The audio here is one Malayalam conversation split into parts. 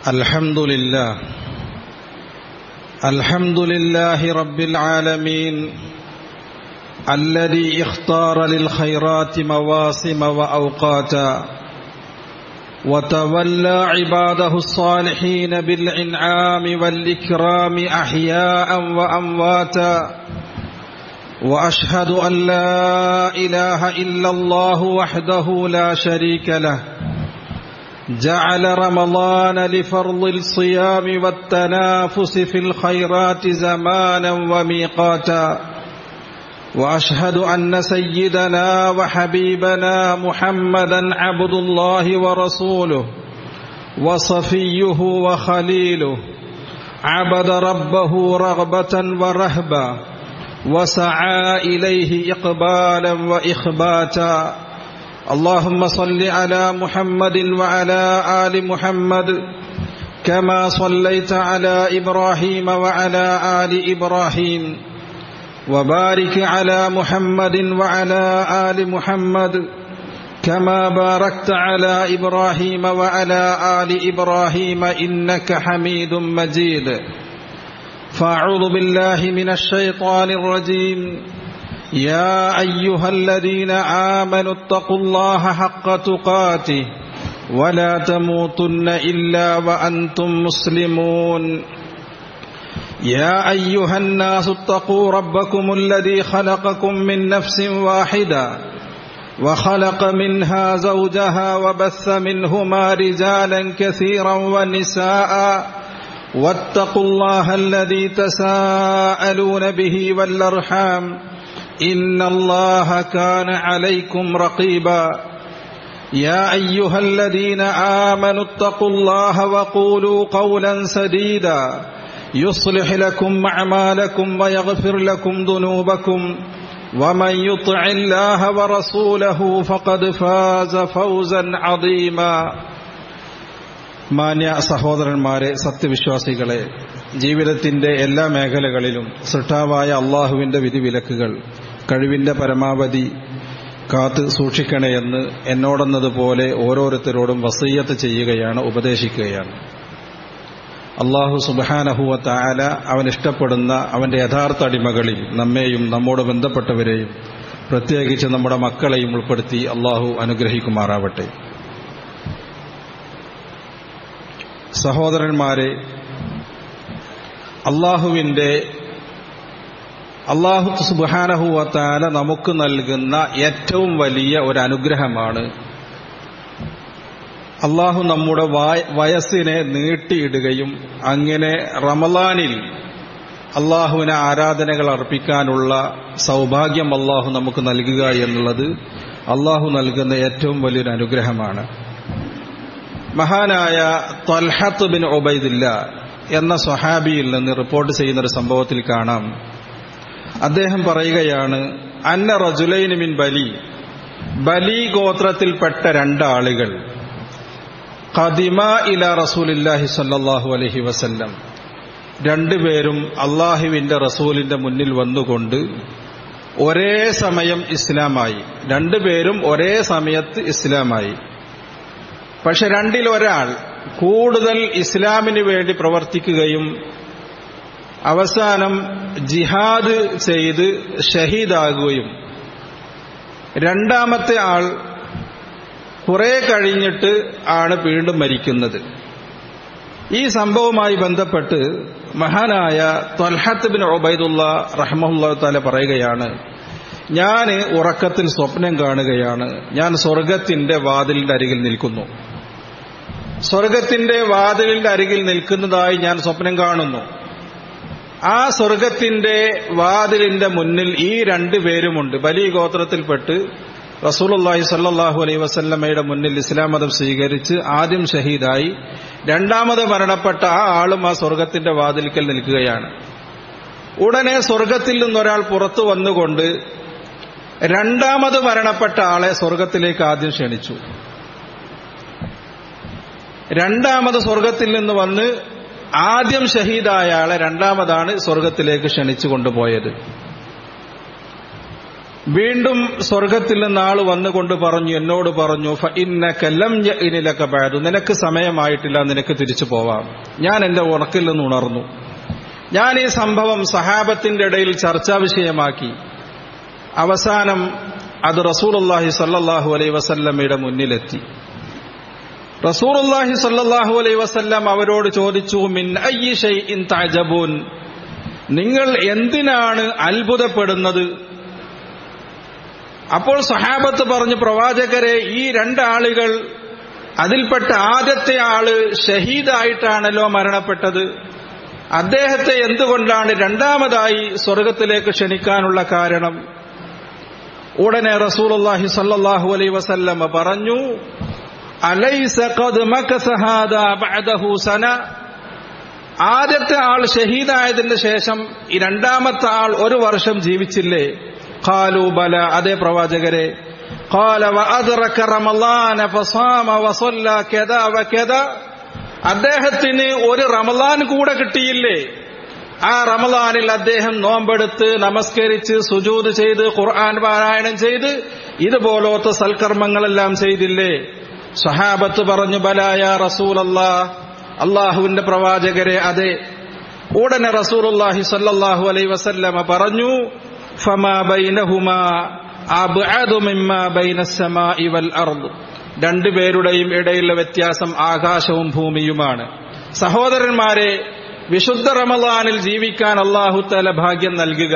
الحمد لله الحمد لله رب العالمين الذي اختار للخيرات مواسم وأوقاتا وتولى عباده الصالحين بالإنعام والإكرام أحياء وأمواتا وأشهد أن لا إله إلا الله وحده لا شريك له جعل رمضان لفرض الصيام والتنافس في الخيرات زمانا وميقاتا واشهد ان سيدنا وحبيبنا محمدا عبد الله ورسوله وصفيه وخليله عبد ربه رغبه ورهبا وسعى اليه اقبالا واخباتا اللهم صل على محمد وعلى ال محمد كما صليت على ابراهيم وعلى ال ابراهيم وبارك على محمد وعلى ال محمد كما باركت على ابراهيم وعلى ال ابراهيم انك حميد مجيد فاعوذ بالله من الشيطان الرجيم يا ايها الذين امنوا اتقوا الله حق تقاته ولا تموتن الا وانتم مسلمون يا ايها الناس اتقوا ربكم الذي خلقكم من نفس واحده وخلق منها زوجها وبث منهما رجالا كثيرا ونساء واتقوا الله الذي تساءلون به والارحام ان الله كان عليكم رقيبا يا ايها الذين امنوا اتقوا الله وقولوا قولا سديدا يصلح لكم اعمالكم ويغفر لكم ذنوبكم ومن يطع الله ورسوله فقد فاز فوزا عظيما മാന്യ സഹോദരന്മാരെ സത്യവിശ്വാസികളെ ജീവിതത്തിന്റെ എല്ലാ മേഖലകളിലും സൃഷ്ടാവായ അള്ളാഹുവിന്റെ വിധിവിലക്കുകൾ കഴിവിന്റെ പരമാവധി കാത്ത് സൂക്ഷിക്കണമെന്ന് എന്നോടെന്നതുപോലെ ഓരോരുത്തരോടും വസയ്യത്ത് ചെയ്യുകയാണ് ഉപദേശിക്കുകയാണ് അള്ളാഹു സുബാനഹുവ താല അവൻ ഇഷ്ടപ്പെടുന്ന അവന്റെ യഥാർത്ഥ അടിമകളിൽ നമ്മെയും നമ്മോട് ബന്ധപ്പെട്ടവരെയും പ്രത്യേകിച്ച് നമ്മുടെ മക്കളെയും ഉൾപ്പെടുത്തി അള്ളാഹു അനുഗ്രഹിക്കുമാറാവട്ടെ സഹോദരന്മാരെ അള്ളാഹുവിന്റെ അള്ളാഹു സുബാനഹുവത്താല നമുക്ക് നൽകുന്ന ഏറ്റവും വലിയ ഒരു അനുഗ്രഹമാണ് അള്ളാഹു നമ്മുടെ വയസ്സിനെ നീട്ടിയിടുകയും അങ്ങനെ റമലാനിൽ അള്ളാഹുവിനെ ആരാധനകൾ അർപ്പിക്കാനുള്ള സൗഭാഗ്യം അള്ളാഹു നമുക്ക് നൽകുക എന്നുള്ളത് അള്ളാഹു നൽകുന്ന ഏറ്റവും വലിയൊരു അനുഗ്രഹമാണ് മഹാനായ ത്വൽഹത്ത് ബിൻ ഒബൈദില്ല എന്ന സ്വഹാബിയിൽ നിന്ന് റിപ്പോർട്ട് ചെയ്യുന്ന ഒരു സംഭവത്തിൽ കാണാം അദ്ദേഹം പറയുകയാണ് അന്ന റജുലൈൻ മിൻ ബലി ബലി ഗോത്രത്തിൽപ്പെട്ട രണ്ടാളുകൾ ഖദിമ ഇല റസൂലില്ലാഹി സല്ലാഹു അലഹി വസല്ലം രണ്ടുപേരും അള്ളാഹുവിന്റെ റസൂലിന്റെ മുന്നിൽ വന്നുകൊണ്ട് ഒരേ സമയം ഇസ്ലാമായി രണ്ടുപേരും ഒരേ സമയത്ത് ഇസ്ലാമായി പക്ഷെ രണ്ടിൽ ഒരാൾ കൂടുതൽ ഇസ്ലാമിന് വേണ്ടി പ്രവർത്തിക്കുകയും അവസാനം ജിഹാദ് ചെയ്ത് ഷഹീദാകുകയും രണ്ടാമത്തെ ആൾ കുറെ കഴിഞ്ഞിട്ട് ആണ് വീണ്ടും മരിക്കുന്നത് ഈ സംഭവവുമായി ബന്ധപ്പെട്ട് മഹാനായ തൊൽഹത്ത് ബിൻ ഒബൈദുള്ള റഹ്മുല്ല താല പറയുകയാണ് ഞാൻ ഉറക്കത്തിൽ സ്വപ്നം കാണുകയാണ് ഞാൻ സ്വർഗത്തിന്റെ വാതിലിന്റെ അരികിൽ നിൽക്കുന്നു സ്വർഗത്തിന്റെ വാതിലിന്റെ അരികിൽ നിൽക്കുന്നതായി ഞാൻ സ്വപ്നം കാണുന്നു ആ സ്വർഗത്തിന്റെ വാതിലിന്റെ മുന്നിൽ ഈ രണ്ടു പേരുമുണ്ട് ബലി ഗോത്രത്തിൽപ്പെട്ട് റസൂലുള്ളാഹി സല്ലാഹു അലൈഹി വസല്ലമയുടെ മുന്നിൽ ഇസ്ലാം മതം സ്വീകരിച്ച് ആദ്യം ഷഹീദായി രണ്ടാമത് മരണപ്പെട്ട ആ ആളും ആ സ്വർഗത്തിന്റെ വാതിൽക്കൽ നിൽക്കുകയാണ് ഉടനെ സ്വർഗത്തിൽ നിന്നൊരാൾ പുറത്തു വന്നുകൊണ്ട് രണ്ടാമത് മരണപ്പെട്ട ആളെ സ്വർഗത്തിലേക്ക് ആദ്യം ക്ഷണിച്ചു രണ്ടാമത് സ്വർഗത്തിൽ നിന്ന് വന്ന് ആദ്യം ഷഹീദായ ആളെ രണ്ടാമതാണ് സ്വർഗത്തിലേക്ക് ക്ഷണിച്ചു കൊണ്ടുപോയത് വീണ്ടും സ്വർഗത്തിൽ നിന്ന് ആള് വന്നുകൊണ്ട് പറഞ്ഞു എന്നോട് പറഞ്ഞു ഇന്നലക്ക ബാദു നിനക്ക് സമയമായിട്ടില്ല നിനക്ക് തിരിച്ചു പോവാം ഞാൻ എന്റെ ഉറക്കിൽ നിന്ന് ഉണർന്നു ഞാൻ ഈ സംഭവം സഹാബത്തിന്റെ ഇടയിൽ ചർച്ചാ വിഷയമാക്കി അവസാനം അത് റസൂലുല്ലാഹി സല്ലാഹു അലൈ വസല്ലമ്മയുടെ മുന്നിലെത്തി റസൂലുല്ലാഹി സല്ലാഹു അലൈ വസല്ലം അവരോട് ചോദിച്ചു മിൻ ഇൻ താജബൂൻ നിങ്ങൾ എന്തിനാണ് അത്ഭുതപ്പെടുന്നത് അപ്പോൾ സഹാബത്ത് പറഞ്ഞു പ്രവാചകരെ ഈ രണ്ടാളുകൾ അതിൽപ്പെട്ട ആദ്യത്തെ ആള് ഷഹീദായിട്ടാണല്ലോ മരണപ്പെട്ടത് അദ്ദേഹത്തെ എന്തുകൊണ്ടാണ് രണ്ടാമതായി സ്വർഗത്തിലേക്ക് ക്ഷണിക്കാനുള്ള കാരണം ഉടനെ റസൂലുള്ളാഹി സല്ലല്ലാഹു അലൈഹി വസല്ലമ പറഞ്ഞു അലൈസ ഖദ് മകസ ഹാദാ ബഅദഹു സന ആദ്യത്തെ ആൾ ഷഹീദായതിന് ശേഷം ഈ രണ്ടാമത്തെ ആൾ ഒരു വർഷം ജീവിച്ചില്ലേ ഖാലു ബല അതേ പ്രവാചകരെ قال وأدرك رمضان فصام وصلى كذا وكذا അദ്ദേഹത്തിന് ഒരു റമലാൻ കൂടെ കിട്ടിയില്ലേ ആ റമലാനിൽ അദ്ദേഹം നോമ്പെടുത്ത് നമസ്കരിച്ച് സുജൂത് ചെയ്ത് ഖുർആൻ പാരായണം ചെയ്ത് ഇതുപോലത്തെ സൽക്കർമ്മങ്ങളെല്ലാം ചെയ്തില്ലേ സഹാബത്ത് പറഞ്ഞു ബലായ റസൂൽ അല്ലാ അള്ളാഹുവിന്റെ പ്രവാചകരെ അതെ ഉടനെ റസൂലുള്ളാഹി സല്ലല്ലാഹു അലൈഹി വസല്ലമ പറഞ്ഞു ഫമാ ബൈനഹുമാ അബ്അദു മിമ്മാ ബൈനസ്സമാഇ വൽ അർദ് രണ്ടുപേരുടെയും ഇടയിലുള്ള വ്യത്യാസം ആകാശവും ഭൂമിയുമാണ് സഹോദരന്മാരെ വിശുദ്ധ റമലാനിൽ ജീവിക്കാൻ അള്ളാഹുത്തല ഭാഗ്യം നൽകുക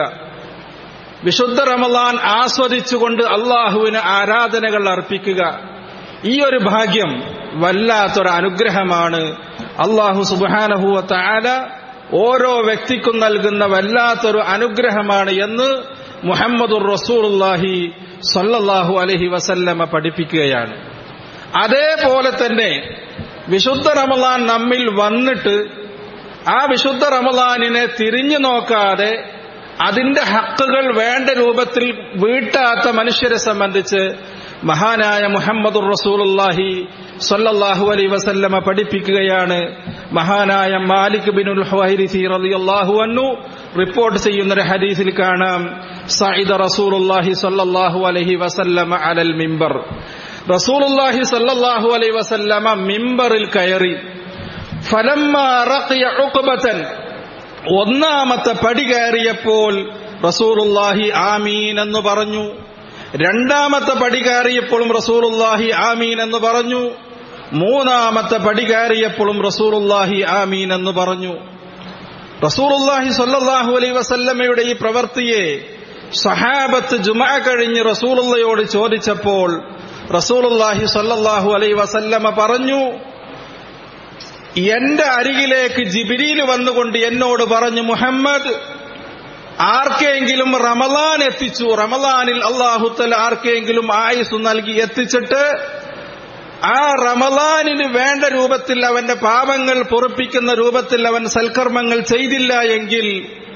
വിശുദ്ധ റമലാൻ ആസ്വദിച്ചുകൊണ്ട് അള്ളാഹുവിന് ആരാധനകൾ അർപ്പിക്കുക ഈ ഒരു ഭാഗ്യം വല്ലാത്തൊരു അനുഗ്രഹമാണ് അള്ളാഹു സുബാനഹുവ താല ഓരോ വ്യക്തിക്കും നൽകുന്ന വല്ലാത്തൊരു അനുഗ്രഹമാണ് എന്ന് മുഹമ്മദുർ റസൂലുള്ളാഹി സല്ലല്ലാഹു അലൈഹി വസല്ലമ പഠിപ്പിക്കുകയാണ് അതേപോലെ തന്നെ വിശുദ്ധ റമലാൻ നമ്മിൽ വന്നിട്ട് ആ വിശുദ്ധ റമലാനിനെ തിരിഞ്ഞു നോക്കാതെ അതിന്റെ ഹക്കുകൾ വേണ്ട രൂപത്തിൽ വീട്ടാത്ത മനുഷ്യരെ സംബന്ധിച്ച് മഹാനായ മുഹമ്മദുർ റസൂലുള്ളാഹി സല്ലല്ലാഹു അലൈഹി വസല്ലമ പഠിപ്പിക്കുകയാണ് മഹാനായ മാലിക് ബിനുൽ ഹുവൈരിസി റളിയല്ലാഹു അൻഹു റിപ്പോർട്ട് ചെയ്യുന്ന ഒരു ഹദീസിൽ കാണാം സഈദ റസൂലുള്ളാഹി സല്ലല്ലാഹു അലൈഹി വസല്ലമ അലൽ മിമ്പർ റസൂലുള്ളാഹി സല്ലല്ലാഹു അലൈഹി വസല്ലമ മിമ്പറിൽ കയറി ഫലമ്മ റഖിയ ഉഖബതൻ ഒന്നാമത്തെ പടി കയറിയപ്പോൾ റസൂലുള്ളാഹി ആമീൻ എന്ന് പറഞ്ഞു രണ്ടാമത്തെ പടി കയറിയപ്പോഴും റസൂലുള്ളാഹി ആമീൻ എന്ന് പറഞ്ഞു മൂന്നാമത്തെ പടി കയറിയപ്പോഴും റസൂലുള്ളാഹി ആമീൻ എന്ന് പറഞ്ഞു റസൂലുള്ളാഹി സ്വല്ലല്ലാഹു അലൈഹി വസല്ലമയുടെ ഈ പ്രവൃത്തിയെ സഹാബത്ത് ജുമഅ കഴിഞ്ഞ് റസൂലുള്ളയോട് ചോദിച്ചപ്പോൾ റസൂലുള്ളാഹി സ്വല്ലല്ലാഹു അലൈഹി വസല്ലമ പറഞ്ഞു എന്റെ അരികിലേക്ക് ജിബിരിയിൽ വന്നുകൊണ്ട് എന്നോട് പറഞ്ഞു മുഹമ്മദ് ആർക്കെങ്കിലും റമലാൻ എത്തിച്ചു റമലാനിൽ അള്ളാഹുത്തല ആർക്കെങ്കിലും ആയുസ് നൽകി എത്തിച്ചിട്ട് ആ റമലാനിന് വേണ്ട രൂപത്തിൽ അവന്റെ പാപങ്ങൾ പൊറുപ്പിക്കുന്ന രൂപത്തിൽ അവൻ സൽക്കർമ്മങ്ങൾ ചെയ്തില്ല എങ്കിൽ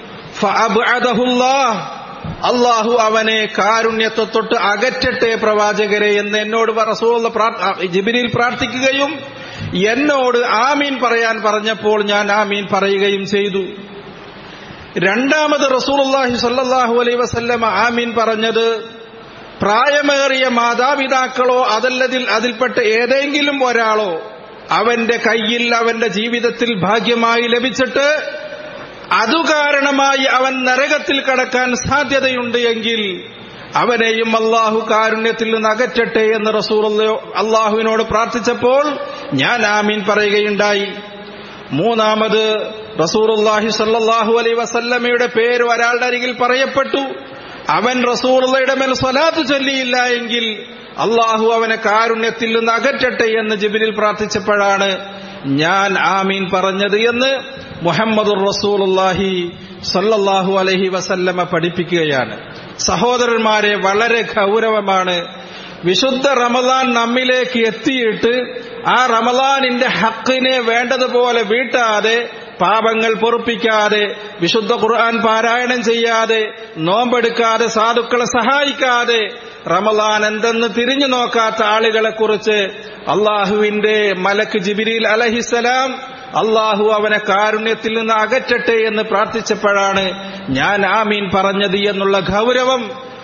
അള്ളാഹു അവനെ കാരുണ്യത്തെ തൊട്ട് അകറ്റട്ടെ പ്രവാചകരെ എന്ന് എന്നോട് റസൂള്ള ജിബിരിയിൽ പ്രാർത്ഥിക്കുകയും എന്നോട് ആമീൻ പറയാൻ പറഞ്ഞപ്പോൾ ഞാൻ ആമീൻ പറയുകയും ചെയ്തു രണ്ടാമത് റസൂലുള്ളാഹി സല്ലല്ലാഹു അലൈഹി വസല്ലമ ആമീൻ പറഞ്ഞത് പ്രായമേറിയ മാതാപിതാക്കളോ അതല്ലതിൽ അതിൽപ്പെട്ട ഏതെങ്കിലും ഒരാളോ അവന്റെ കയ്യിൽ അവന്റെ ജീവിതത്തിൽ ഭാഗ്യമായി ലഭിച്ചിട്ട് അതു കാരണമായി അവൻ നരകത്തിൽ കടക്കാൻ സാധ്യതയുണ്ട് എങ്കിൽ അവനെയും അള്ളാഹു കാരുണ്യത്തിൽ നിന്ന് അകറ്റട്ടെ എന്ന് റസൂൽ അള്ളാഹുവിനോട് പ്രാർത്ഥിച്ചപ്പോൾ ഞാൻ ആമീൻ പറയുകയുണ്ടായി മൂന്നാമത് റസൂറുല്ലാഹി സല്ലാഹു അലൈ വസല്ലമയുടെ പേര് ഒരാളുടെ അരികിൽ പറയപ്പെട്ടു അവൻ റസൂറുള്ളയുടെ മേൽ സ്വലാത്ത് ചൊല്ലിയില്ല എങ്കിൽ അള്ളാഹു അവനെ കാരുണ്യത്തിൽ നിന്ന് അകറ്റട്ടെ എന്ന് ജിബിലിൽ പ്രാർത്ഥിച്ചപ്പോഴാണ് ഞാൻ ആമീൻ പറഞ്ഞത് എന്ന് മുഹമ്മദുർ റസൂലുല്ലാഹി സല്ലല്ലാഹു അലൈഹി വസല്ലമ പഠിപ്പിക്കുകയാണ് സഹോദരന്മാരെ വളരെ ഗൗരവമാണ് വിശുദ്ധ റമദാൻ നമ്മിലേക്ക് എത്തിയിട്ട് ആ റമദാനിന്റെ ഹക്കിനെ വേണ്ടതുപോലെ വീട്ടാതെ പാപങ്ങൾ പൊറുപ്പിക്കാതെ വിശുദ്ധ ഖുർആൻ പാരായണം ചെയ്യാതെ നോമ്പെടുക്കാതെ സാധുക്കളെ സഹായിക്കാതെ റമദാൻ എന്തെന്ന് തിരിഞ്ഞു നോക്കാത്ത ആളുകളെ കുറിച്ച് അള്ളാഹുവിന്റെ മലക്ക് ജിബിരിൽ അലഹിസലാം അള്ളാഹു അവനെ കാരുണ്യത്തിൽ നിന്ന് അകറ്റട്ടെ എന്ന് പ്രാർത്ഥിച്ചപ്പോഴാണ് ഞാൻ ആമീൻ പറഞ്ഞത് എന്നുള്ള ഗൗരവം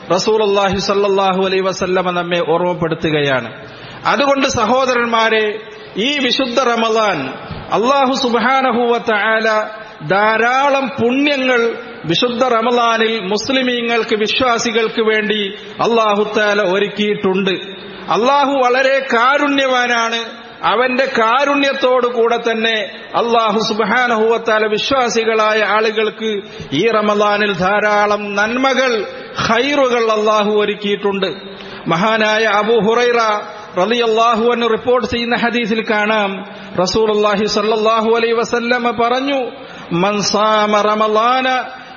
റസൂലുള്ളാഹി സല്ലല്ലാഹു അലൈഹി വസല്ലമ നമ്മെ ഓർമ്മപ്പെടുത്തുകയാണ് അതുകൊണ്ട് സഹോദരന്മാരെ ഈ വിശുദ്ധ റമദാൻ അള്ളാഹു സുബാനഹുവത്ത ആല ധാരാളം പുണ്യങ്ങൾ വിശുദ്ധ റമദാനിൽ മുസ്ലിമീങ്ങൾക്ക് വിശ്വാസികൾക്ക് വേണ്ടി അള്ളാഹുത്താല ഒരുക്കിയിട്ടുണ്ട് അള്ളാഹു വളരെ കാരുണ്യവാനാണ് അവന്റെ കാരുണ്യത്തോടു കൂടെ തന്നെ അള്ളാഹു സുബാനഹുവത്താല വിശ്വാസികളായ ആളുകൾക്ക് ഈ റമദാനിൽ ധാരാളം നന്മകൾ ഹൈറുകൾ അള്ളാഹു ഒരുക്കിയിട്ടുണ്ട് മഹാനായ അബു ഹുറൈറ റളിയല്ലാഹു അൻഹു റിപ്പോർട്ട് ചെയ്യുന്ന ഹദീസിൽ കാണാം റസൂലുള്ളാഹി സ്വല്ലല്ലാഹു അലൈഹി വസല്ലമ പറഞ്ഞു മൻ സാമ റമളാന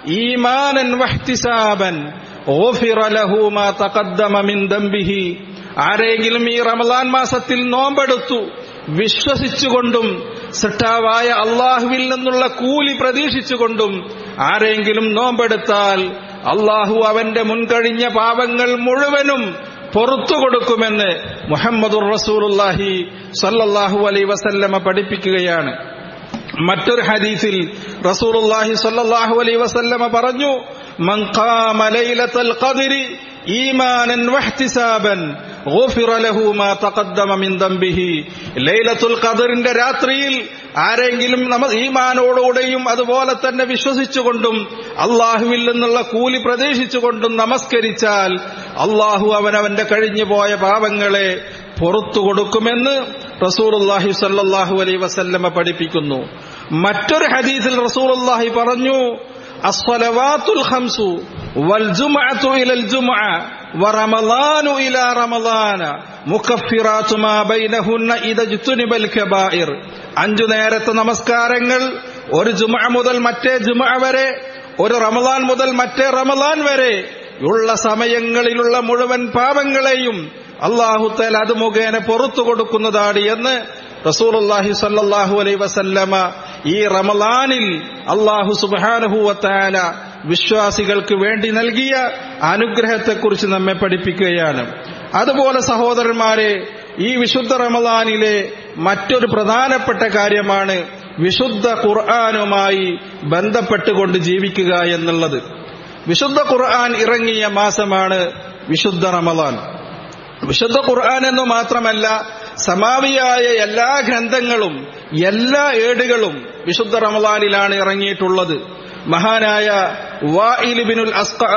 ഈമാനൻ വഹ്തിസാബൻ ഗുഫിറ ലഹു മാ തഖദ്ദമ മിൻ ദംബിഹി ആരെങ്കിലും ഈ റമളാൻ മാസത്തിൽ നോമ്പെടുത്തു വിശ്വസിച്ചുകൊണ്ടും സൃഷ്ടാവായ അള്ളാഹുവിൽ നിന്നുള്ള കൂലി പ്രതീക്ഷിച്ചുകൊണ്ടും ആരെങ്കിലും നോമ്പെടുത്താൽ അള്ളാഹു അവന്റെ മുൻകഴിഞ്ഞ പാപങ്ങൾ മുഴുവനും പുറത്തു കൊടുക്കുമെന്ന് മുഹമ്മദുർ റസൂലുള്ളാഹി സല്ലല്ലാഹു അലൈഹി വസല്ലമ പഠിപ്പിക്കുകയാണ് മറ്റൊരു ഹദീസിൽ റസൂലുള്ളാഹി സല്ലല്ലാഹു അലൈഹി വസല്ലമ പറഞ്ഞു മൻ ഖാമ ലൈലത്തുൽ ഖദ്രി ഈമാനൻ വഹ്തിസാബൻ ഗുഫിറ ലഹു മാ തഖദ്ദമ മിൻ ദംബിഹി ലൈലത്തുൽ ഖദറിന്റെ രാത്രിയിൽ ആരെങ്കിലും നമ്മ ഈമാനോടുകൂടെയും അതുപോലെ തന്നെ വിശ്വസിച്ചുകൊണ്ടും അള്ളാഹുവിൽ നിന്നുള്ള കൂലി പ്രതീക്ഷിച്ചുകൊണ്ടും നമസ്കരിച്ചാൽ അള്ളാഹു അവനവന്റെ കഴിഞ്ഞുപോയ പാപങ്ങളെ പുറത്തു കൊടുക്കുമെന്ന് റസൂലുള്ളാഹി സല്ലല്ലാഹു അലൈഹി വസല്ലമ പഠിപ്പിക്കുന്നു മറ്റൊരു ഹദീസിൽ റസൂലുള്ളാഹി പറഞ്ഞു അസ്വലവാത്തുൽ ഖംസു വൽ ജുംഅത്തു ഇലൽ ജുംഅ വറമളാനു ഇലാ റമളാന മുകഫിറാത്തു മാ ബൈനഹുന്ന ഇദ ജുതുനിബൽ കബായിർ അഞ്ചു നേരത്തെ നമസ്കാരങ്ങൾ ഒരു ജുമഅ മുതൽ മറ്റേ ജുമഅ വരെ ഒരു റമളാൻ മുതൽ മറ്റേ റമളാൻ വരെ ഉള്ള സമയങ്ങളിലുള്ള മുഴുവൻ പാപങ്ങളെയും അള്ളാഹുത്തേൽ അത് മുഖേന പുറത്തു കൊടുക്കുന്നതാണ് എന്ന് റസൂലുള്ളാഹി സല്ലല്ലാഹു അലൈഹി വസല്ലമ ഈ റമളാനിൽ അള്ളാഹു സുബ്ഹാനഹുവതആല വിശ്വാസികൾക്ക് വേണ്ടി നൽകിയ അനുഗ്രഹത്തെക്കുറിച്ച് നമ്മെ പഠിപ്പിക്കുകയാണ് അതുപോലെ സഹോദരന്മാരെ ഈ വിശുദ്ധ റമളാനിലെ മറ്റൊരു പ്രധാനപ്പെട്ട കാര്യമാണ് വിശുദ്ധ ഖുർആാനുമായി ബന്ധപ്പെട്ടുകൊണ്ട് ജീവിക്കുക എന്നുള്ളത് വിശുദ്ധ ഖുർആൻ ഇറങ്ങിയ മാസമാണ് വിശുദ്ധ റമളാൻ വിശുദ്ധ ഖുർആൻ എന്ന് മാത്രമല്ല സമാവിയായ എല്ലാ ഗ്രന്ഥങ്ങളും എല്ലാ ഏടുകളും വിശുദ്ധ റമളാനിലാണ് ഇറങ്ങിയിട്ടുള്ളത് മഹാനായ വാഇലിബിനുൽ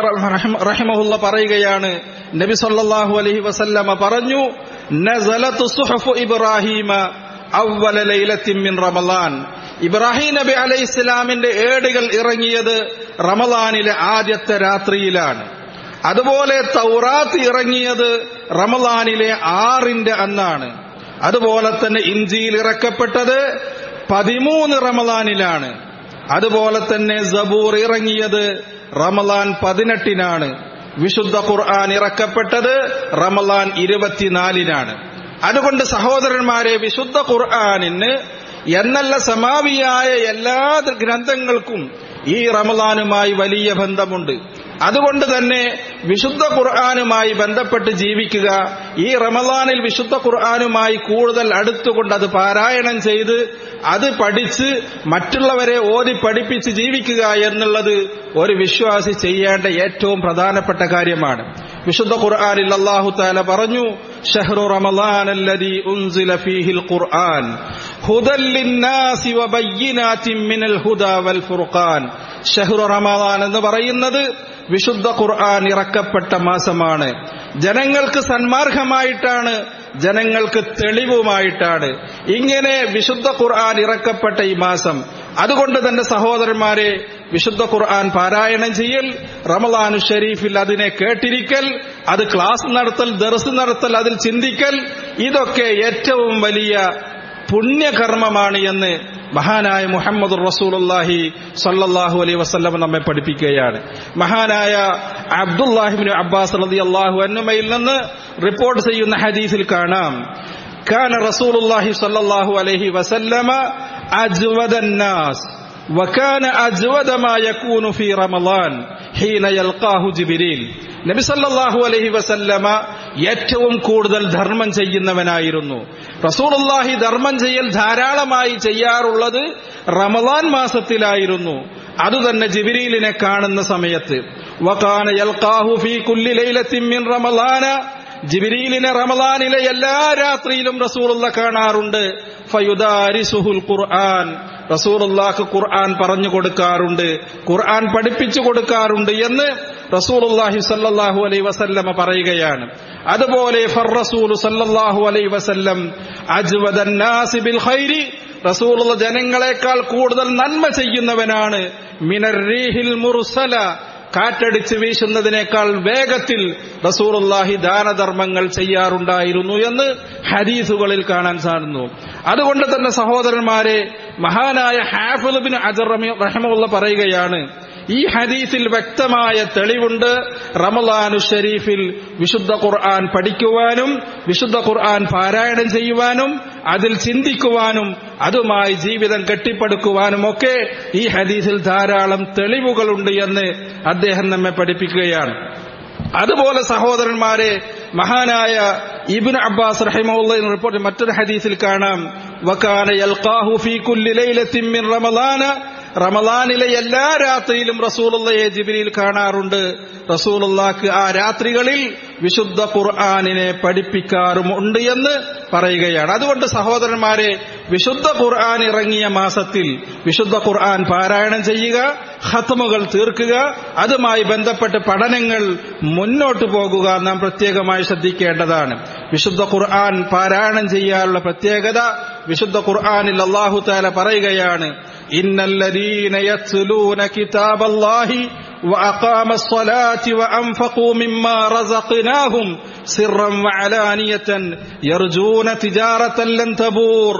റഹിമഹുല്ല പറയുകയാണ് നബി സല്ലല്ലാഹു അലൈഹി വസല്ലമ പറഞ്ഞു നസലത്തു സുഹഫു ഇബ്രാഹീമ അവ്വല ലൈലത്തിൻ മിൻ റമളാൻ ഇബ്രാഹിം നബി അലൈഹി ഇസ്ലാമിന്റെ ഏടുകൾ ഇറങ്ങിയത് റമളാനിലെ ആദ്യത്തെ രാത്രിയിലാണ് അതുപോലെ തൗറാത്ത് ഇറങ്ങിയത് റമളാനിലെ ആറിന്റെ അന്നാണ് അതുപോലെ തന്നെ ഇഞ്ചിയിൽ ഇറക്കപ്പെട്ടത് പതിമൂന്ന് റമളാനിലാണ് അതുപോലെ തന്നെ സബൂർ ഇറങ്ങിയത് റമളാൻ പതിനെട്ടിനാണ് വിശുദ്ധ ഖുർആൻ ഇറക്കപ്പെട്ടത് റമളാൻ ഇരുപത്തിനാലിനാണ് അതുകൊണ്ട് സഹോദരന്മാരെ വിശുദ്ധ ഖുർആാനിന് എന്നല്ല സമാവിയായ എല്ലാ ഗ്രന്ഥങ്ങൾക്കും ഈ റമലാനുമായി വലിയ ബന്ധമുണ്ട് അതുകൊണ്ട് തന്നെ വിശുദ്ധ ഖുർആാനുമായി ബന്ധപ്പെട്ട് ജീവിക്കുക ഈ റമലാനിൽ വിശുദ്ധ ഖുർആാനുമായി കൂടുതൽ അടുത്തുകൊണ്ട് അത് പാരായണം ചെയ്ത് അത് പഠിച്ച് മറ്റുള്ളവരെ ഓതി പഠിപ്പിച്ച് ജീവിക്കുക എന്നുള്ളത് ഒരു വിശ്വാസി ചെയ്യേണ്ട ഏറ്റവും പ്രധാനപ്പെട്ട കാര്യമാണ് വിശുദ്ധ ഖുർആാനിൽ അള്ളാഹു താല പറഞ്ഞു ഷഹ്റു റമളാൻ الذي أنزل فيه القرآن هدى للناس وبينات من الهدى والفرقان ഷഹ്റു റമളാൻ എന്ന് പറയുന്നത് വിശുദ്ധ ഖുർആൻ ഇറക്കപ്പെട്ട മാസമാണ് ജനങ്ങൾക്ക് സന്മാർഗമായിട്ടാണ് ജനങ്ങൾക്ക് തെളിവുമായിട്ടാണ് ഇങ്ങനെ വിശുദ്ധ ഖുർആൻ ഇറക്കപ്പെട്ട ഈ മാസം അതുകൊണ്ട് തന്നെ സഹോദരന്മാരെ വിശുദ്ധ ഖുർആൻ പാരായണം ചെയ്യൽ റമലാനു ഷരീഫിൽ അതിനെ കേട്ടിരിക്കൽ അത് ക്ലാസ് നടത്തൽ ദർസ് നടത്തൽ അതിൽ ചിന്തിക്കൽ ഇതൊക്കെ ഏറ്റവും വലിയ പുണ്യകർമ്മമാണ് എന്ന് മഹാനായ മുഹമ്മദ് റസൂലുല്ലാഹി സല്ലല്ലാഹു അലൈഹി വസല്ലം നമ്മെ പഠിപ്പിക്കുകയാണ് മഹാനായ അബ്ദുല്ലാഹിബിൻ അബ്ബാസ് റളി അള്ളാഹു അന്നുമയിൽ നിന്ന് റിപ്പോർട്ട് ചെയ്യുന്ന ഹദീസിൽ കാണാം كان رسول الله صلى الله عليه وسلم أجود الناس وكان أجود ما يكون في رمضان حين يلقاه جبريل നബി സല്ലല്ലാഹു അലൈഹി വസല്ലമ ഏറ്റവും കൂടുതൽ ധർമ്മം ചെയ്യുന്നവനായിരുന്നു റസൂലുള്ളാഹി ധർമ്മം ചെയ്യൽ ധാരാളമായി ചെയ്യാറുള്ളത് റമദാൻ മാസത്തിലായിരുന്നു അതുതന്നെ ജിബിരിയിലിനെ കാണുന്ന സമയത്ത് വകാന യൽഖാഹു ഫീ കുല്ലി ലൈലത്തിൻ മിൻ റമളാന ജിബ്രീലിനെ റമളാനിലെ എല്ലാ രാത്രിയിലും റസൂലുള്ള കാണാറുണ്ട് ഫയുദാരിസുഹുൽ ഖുർആൻ റസൂലുള്ളാഹ് ഖുർആൻ പറഞ്ഞു കൊടുക്കാറുണ്ട് ഖുർആൻ പഠിപ്പിച്ചു കൊടുക്കാറുണ്ട് എന്ന് റസൂലുള്ളാഹി സല്ലല്ലാഹു അലൈഹി വസല്ലമ പറയുകയാണ് അതുപോലെ ഫർ റസൂലു സല്ലല്ലാഹു അലൈഹി വസല്ലം അജ്വദൻ നാസി ബിൽ ഖൈരി റസൂലുള്ള ജനങ്ങളെക്കാൾ കൂടുതൽ നന്മ ചെയ്യുന്നവനാണ് മിനർ റീഹിൽ മുർസല കാറ്റടിച്ച് വീശുന്നതിനേക്കാൾ വേഗത്തിൽ റസൂറുല്ലാഹി ദാനധർമ്മങ്ങൾ ചെയ്യാറുണ്ടായിരുന്നു എന്ന് ഹദീസുകളിൽ കാണാൻ സാധിക്കുന്നു അതുകൊണ്ട് തന്നെ സഹോദരന്മാരെ മഹാനായ ഹാഫിദ് ബിൻ അജർ റഹമുള്ള പറയുകയാണ് ഈ ഹദീസിൽ വ്യക്തമായ തെളിവുണ്ട് റമലാനു ഷരീഫിൽ വിശുദ്ധ ഖുർആൻ പഠിക്കുവാനും വിശുദ്ധ ഖുർആൻ പാരായണം ചെയ്യുവാനും അതിൽ ചിന്തിക്കുവാനും അതുമായി ജീവിതം കെട്ടിപ്പടുക്കുവാനും ഒക്കെ ഈ ഹദീസിൽ ധാരാളം തെളിവുകളുണ്ട് എന്ന് അദ്ദേഹം നമ്മെ പഠിപ്പിക്കുകയാണ് അതുപോലെ സഹോദരന്മാരെ മഹാനായ ഇബ്നു അബ്ബാസ് റഹിമുള്ള റിപ്പോർട്ട് മറ്റൊരു ഹദീസിൽ കാണാം വകാന യൽഖാഹു ഫീ കുല്ലി ലൈലത്തിൻ മിൻ റമളാന റമളാനിലെ എല്ലാ രാത്രിയിലും റസൂലുള്ളയെ ജിബ്രീൽ കാണാറുണ്ട് റസൂലുള്ളാക്ക് ആ രാത്രികളിൽ വിശുദ്ധ ഖുർആാനിനെ പഠിപ്പിക്കാറുമുണ്ട് എന്ന് പറയുകയാണ് അതുകൊണ്ട് സഹോദരന്മാരെ വിശുദ്ധ ഖുർആൻ ഇറങ്ങിയ മാസത്തിൽ വിശുദ്ധ ഖുർആൻ പാരായണം ചെയ്യുക ഹത്തമുകൾ തീർക്കുക അതുമായി ബന്ധപ്പെട്ട് പഠനങ്ങൾ മുന്നോട്ട് പോകുക നാം പ്രത്യേകമായി ശ്രദ്ധിക്കേണ്ടതാണ് വിശുദ്ധ ഖുർആൻ പാരായണം ചെയ്യാനുള്ള പ്രത്യേകത വിശുദ്ധ ഖുർആനിൽ അള്ളാഹു താല പറയുകയാണ് ഇന്നല്ലദീന യത്ലൂന കിതാബല്ലാഹി وأقام الصلاة وأنفقوا مما رزقناهم سرا وعلانية يرجون تجارة لن تبور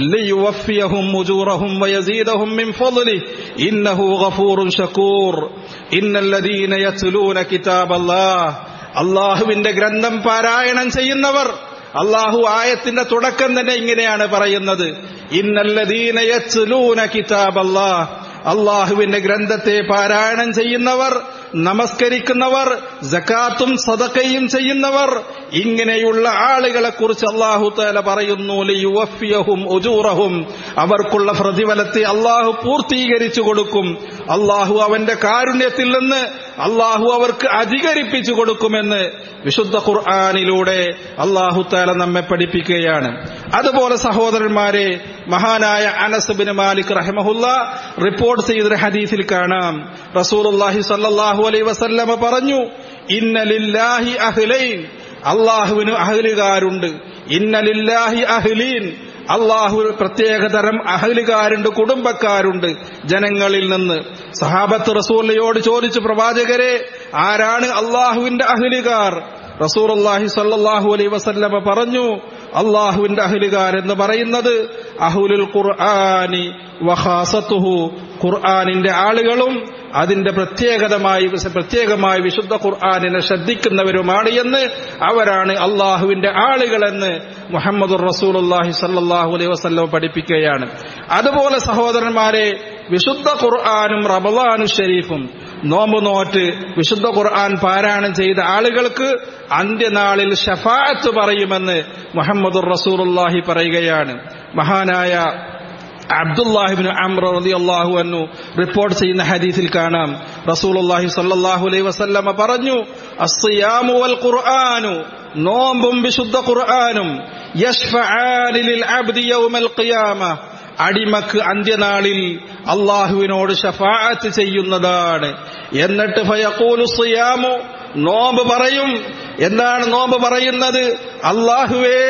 ليوفيهم أجورهم ويزيدهم من فضله إنه غفور شكور إن الذين يتلون كتاب الله അള്ളാഹുവിന്റെ ഗ്രന്ഥം പാരായണം ചെയ്യുന്നവർ അള്ളാഹു ആയത്തിന്റെ തുടക്കം തന്നെ ഇങ്ങനെയാണ് പറയുന്നത് ഇന്നല്ലദീന യത്ലൂന കിതാബല്ലാഹ് അള്ളാഹുവിന്റെ ഗ്രന്ഥത്തെ പാരായണം ചെയ്യുന്നവർ നമസ്കരിക്കുന്നവർ ജക്കാത്തും സദക്കയും ചെയ്യുന്നവർ ഇങ്ങനെയുള്ള ആളുകളെ കുറിച്ച് അള്ളാഹു താല പറയുന്നു ലിയുവഫിയഹും ഉജൂറഹും അവർക്കുള്ള പ്രതിഫലത്തെ അള്ളാഹു പൂർത്തീകരിച്ചു കൊടുക്കും അള്ളാഹു അവന്റെ കാരുണ്യത്തിൽ നിന്ന് അള്ളാഹു അവർക്ക് അധികരിപ്പിച്ചു കൊടുക്കുമെന്ന് വിശുദ്ധ ഖുർആാനിലൂടെ അള്ളാഹു താല നമ്മെ പഠിപ്പിക്കുകയാണ് അതുപോലെ സഹോദരന്മാരെ മഹാനായ അനസബിന് മാലിക് റഹമഹുല്ല റിപ്പോർട്ട് ചെയ്തൊരു ഹദീസിൽ കാണാം റസൂലുള്ളാഹി സല്ലല്ലാഹു അലൈഹി വസല്ലമ പറഞ്ഞു ഇന്നലില്ലാഹി അഹ്ലൈൻ അള്ളാഹുവിന് അഹലുകാരുണ്ട് ഇന്നലില്ലാഹി അഹ്ലീൻ അള്ളാഹു പ്രത്യേകതരം അഹലുകാരുണ്ട് കുടുംബക്കാരുണ്ട് ജനങ്ങളിൽ നിന്ന് സഹാബത്ത് റസൂല്ലയോട് ചോദിച്ചു പ്രവാചകരെ ആരാണ് അള്ളാഹുവിന്റെ അഹലുകാർ റസൂർ അള്ളാഹി സല്ലാഹു അലൈ വസല്ലമ പറഞ്ഞു അള്ളാഹുവിന്റെ അഹലുകാർ എന്ന് പറയുന്നത് അഹുലുൽ ഖുർആാനി വഹാസത്തുഹു ഖുർആാനിന്റെ ആളുകളും അതിന്റെ പ്രത്യേകതമായി പ്രത്യേകമായി വിശുദ്ധ ഖുർആാനിനെ ശ്രദ്ധിക്കുന്നവരുമാണ് എന്ന് അവരാണ് അള്ളാഹുവിന്റെ ആളുകളെന്ന് മുഹമ്മദ് റസൂലുല്ലാഹി സല്ലാഹു അലൈഹി വസ്ലം പഠിപ്പിക്കുകയാണ് അതുപോലെ സഹോദരന്മാരെ വിശുദ്ധ ഖുർആാനും റമലാനു ഷരീഫും നോമ്പ് നോറ്റ് വിശുദ്ധ ഖുർആൻ പാരായണം ചെയ്ത ആളുകൾക്ക് അന്ത്യനാളിൽ ഷഫാഅത്ത് പറയുമെന്ന് മുഹമ്മദ് റസൂലുല്ലാഹി പറയുകയാണ് മഹാനായ അബ്ദുല്ലാഹിബിന് അമ്ര റളിയല്ലാഹു അൻഹു റിപ്പോർട്ട് ചെയ്യുന്ന ഹദീസിൽ കാണാം റസൂലുള്ളാഹി സ്വല്ലല്ലാഹു അലൈഹി വസല്ലമ പറഞ്ഞു അസ്സിയാമു വൽ ഖുർആനു നോമ്പും വിശുദ്ധ ഖുർആനും യശ്ഫആനി ലിൽ അബ്ദി യൗമൽ ഖിയാമ അടിമക്ക് അന്ത്യനാളിൽ അള്ളാഹുവിനോട് ഷഫാഅത്ത് ചെയ്യുന്നതാണ് എന്നിട്ട് ഫയഖൂലു സിയാമു നോമ്പ് പറയും എന്താണ് നോമ്പ് പറയുന്നത് അള്ളാഹുവേ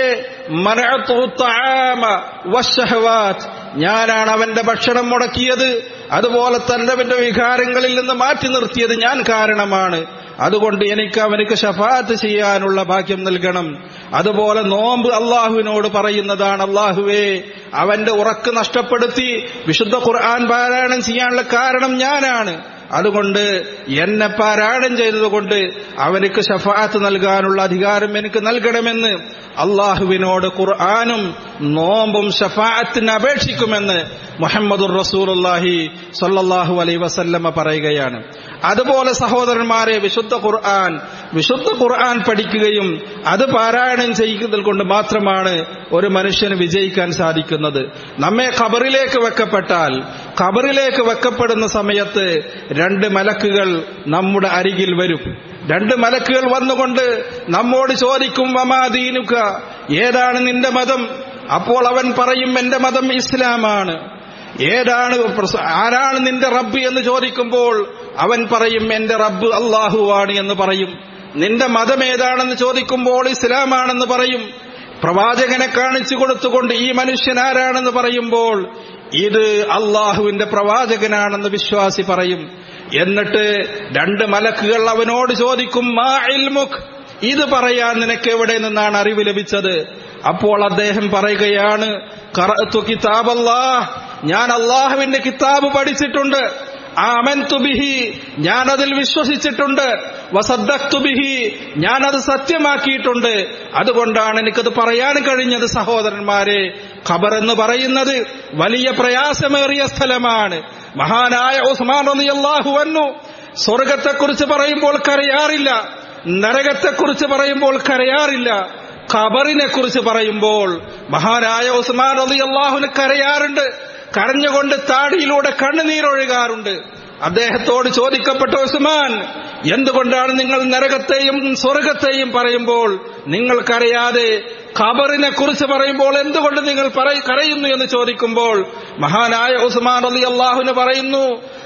ഞാനാണ് അവന്റെ ഭക്ഷണം മുടക്കിയത് അതുപോലെ തന്നെ അവന്റെ വികാരങ്ങളിൽ നിന്ന് മാറ്റി നിർത്തിയത് ഞാൻ കാരണമാണ് അതുകൊണ്ട് എനിക്ക് അവനക്ക് ഷഫാത്ത് ചെയ്യാനുള്ള ഭാഗ്യം നൽകണം അതുപോലെ നോമ്പ് അള്ളാഹുവിനോട് പറയുന്നതാണ് അള്ളാഹുവേ അവന്റെ ഉറക്ക് നഷ്ടപ്പെടുത്തി വിശുദ്ധ ഖുർആൻ പാരായണം ചെയ്യാനുള്ള കാരണം ഞാനാണ് അതുകൊണ്ട് എന്നെ പാരായണം ചെയ്തതുകൊണ്ട് അവനക്ക് ഷഫാത്ത് നൽകാനുള്ള അധികാരം എനിക്ക് നൽകണമെന്ന് അള്ളാഹുവിനോട് ഖുർആാനും നോമ്പും ഷഫാഅത്തിന് അപേക്ഷിക്കുമെന്ന് മുഹമ്മദുർ റസൂലുല്ലാഹി സല്ലല്ലാഹു അലൈ വസല്ലമ പറയുകയാണ് അതുപോലെ സഹോദരന്മാരെ വിശുദ്ധ ഖുർആൻ വിശുദ്ധ ഖുർആൻ പഠിക്കുകയും അത് പാരായണം ചെയ്യുന്നത് കൊണ്ട് മാത്രമാണ് ഒരു മനുഷ്യന് വിജയിക്കാൻ സാധിക്കുന്നത് നമ്മെ ഖബറിലേക്ക് വെക്കപ്പെട്ടാൽ ഖബറിലേക്ക് വെക്കപ്പെടുന്ന സമയത്ത് രണ്ട് മലക്കുകൾ നമ്മുടെ അരികിൽ വരും രണ്ട് മലക്കുകൾ വന്നുകൊണ്ട് നമ്മോട് ചോദിക്കും വമാദീനുക ഏതാണ് നിന്റെ മതം അപ്പോൾ അവൻ പറയും എന്റെ മതം ഇസ്ലാമാണ് ഏതാണ് പ്രസ- ആരാണ് നിന്റെ റബ്ബ് എന്ന് ചോദിക്കുമ്പോൾ അവൻ പറയും എന്റെ റബ്ബ് അള്ളാഹുവാണ് എന്ന് പറയും നിന്റെ മതം ഏതാണെന്ന് ചോദിക്കുമ്പോൾ ഇസ്ലാമാണെന്ന് പറയും പ്രവാചകനെ കാണിച്ചു കൊടുത്തുകൊണ്ട് ഈ മനുഷ്യൻ ആരാണെന്ന് പറയുമ്പോൾ ഇത് അള്ളാഹുവിന്റെ പ്രവാചകനാണെന്ന് വിശ്വാസി പറയും എന്നിട്ട് രണ്ട് മലക്കുകൾ അവനോട് ചോദിക്കും മാ ഇൽമുഖ് ഇത് പറയാൻ നിനക്ക് എവിടെ നിന്നാണ് അറിവ് ലഭിച്ചത് അപ്പോൾ അദ്ദേഹം പറയുകയാണ് "ഖറഅ്തു കിതാബല്ലാഹ് ഞാൻ അള്ളാഹുവിന്റെ കിതാബ് പഠിച്ചിട്ടുണ്ട് ആമൻതു ബിഹി ഞാൻ അതിൽ വിശ്വസിച്ചിട്ടുണ്ട് വസദ്ദഖ്തു ബിഹി ഞാൻ അത് സത്യമാക്കിയിട്ടുണ്ട് അതുകൊണ്ടാണ് എനിക്കത് പറയാൻ കഴിഞ്ഞത് സഹോദരന്മാരെ ഖബർ എന്ന് പറയുന്നത് വലിയ പ്രയാസമേറിയ സ്ഥലമാണ് മഹാനായ ഉസ്മാൻ റളിയല്ലാഹു അൻഹു സ്വർഗത്തെക്കുറിച്ച് പറയുമ്പോൾ കരയാറില്ല നരകത്തെക്കുറിച്ച് പറയുമ്പോൾ കരയാറില്ല ഖബറിനെ കുറിച്ച് പറയുമ്പോൾ മഹാനായ ഉസ്മാൻ റതി അള്ളാഹുന് കരയാറുണ്ട് കരഞ്ഞുകൊണ്ട് താടിയിലൂടെ കണ്ണുനീരൊഴുകാറുണ്ട് അദ്ദേഹത്തോട് ചോദിക്കപ്പെട്ട ഉസ്മാൻ എന്തുകൊണ്ടാണ് നിങ്ങൾ നരകത്തെയും സ്വർഗത്തെയും പറയുമ്പോൾ നിങ്ങൾക്കറിയാതെ ഖബറിനെ കുറിച്ച് പറയുമ്പോൾ എന്തുകൊണ്ട് നിങ്ങൾ പറയ- കരയുന്നു എന്ന് ചോദിക്കുമ്പോൾ മഹാനായ ഉസ്മാൻ റതി അള്ളാഹുന് പറയുന്നു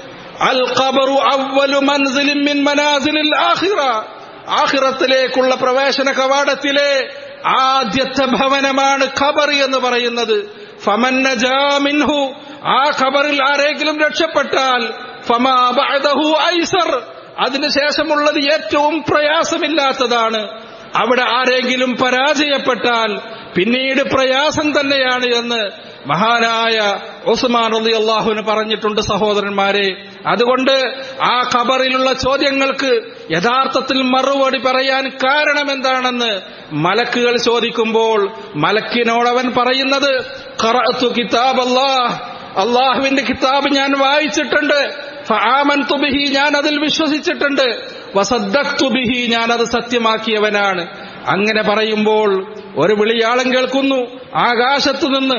അൽ ഖബറു അവ്വലു മൻസിലിൻ മിൻ മനാസിലിൽ ആഖിറ ആഖിറത്തിലേക്കുള്ള പ്രവേശന കവാടത്തിലെ ആദ്യത്തെ ഭവനമാണ് ഖബർ എന്ന് പറയുന്നത് ഫമൻ നജാ മിൻഹു ആ ഖബറിൽ ആരെങ്കിലും രക്ഷപ്പെട്ടാൽ ഫമാ ബഅദഹു ഐസർ അതിനുശേഷമുള്ളത് ഏറ്റവും പ്രയാസമില്ലാത്തതാണ് അവിടെ ആരെങ്കിലും പരാജയപ്പെട്ടാൽ പിന്നീട് പ്രയാസം തന്നെയാണ് എന്ന് മഹാനായ ഉസ്മാൻ റളി അള്ളാഹുവിന് പറഞ്ഞിട്ടുണ്ട് സഹോദരന്മാരെ അതുകൊണ്ട് ആ ഖബറിലുള്ള ചോദ്യങ്ങൾക്ക് യഥാർത്ഥത്തിൽ മറുപടി പറയാൻ കാരണം എന്താണെന്ന് മലക്കുകൾ ചോദിക്കുമ്പോൾ മലക്കിനോടവൻ പറയുന്നത് ഖറഅത്തു കിതാബ് അല്ലാഹ് അള്ളാഹുവിന്റെ കിതാബ് ഞാൻ വായിച്ചിട്ടുണ്ട് ഫആമൻതു ബിഹി ഞാൻ അതിൽ വിശ്വസിച്ചിട്ടുണ്ട് വസദ്ദഖ്തു ബിഹി ഞാൻ അത് സത്യമാക്കിയവനാണ് അങ്ങനെ പറയുമ്പോൾ ഒരു വിളിയാളം കേൾക്കുന്നു ആകാശത്തു നിന്ന്